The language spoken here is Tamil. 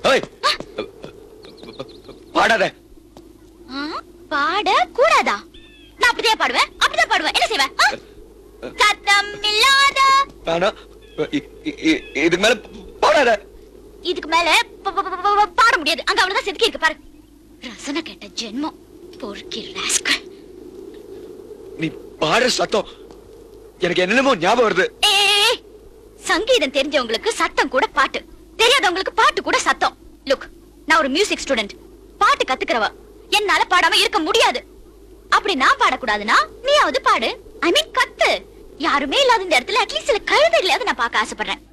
ஓய் பாடாத ஆ, பாட கூடாதா நான் அப்படிதான் பாடுவேன் அப்படிதான் பாடுவேன் என்ன செய்வேன் ஆ? சத்தம் இல்லாத ஆனா இ- இ- இ- இதுக்கு மேல பாடாத இதுக்கு மேல ப- ப- ப- ப- பாட முடியாது அங்க அவ்வளவுதான் செதுக்கி இருக்கு பாரு ரசனை கேட்ட ஜென்மம் பொறுக்கி ராஸ்கல் நீ பாடுற சத்தம் எனக்கு என்னென்னமோ ஞாபகம் வருது ஏய் சங்கீதம் தெரிஞ்சவங்களுக்கு சத்தம் கூட பாட்டு தெரியாதவங்களுக்கு பாட்டு கூட சத்தம் லுக் நான் ஒரு மியூசிக் ஸ்டூடெண்ட் பாட்டு கத்துக்கிறவ என்னால பாடாம இருக்க முடியாது அப்படி நான் பாடக்கூடாதுன்னா நீயாவது பாடு ஐ மீன் கத்து யாருமே இல்லாத இந்த இடத்துல அட்லீஸ்ட் சில கழுதைகளையாவது நான் பார்க்க ஆசைப்படுறேன்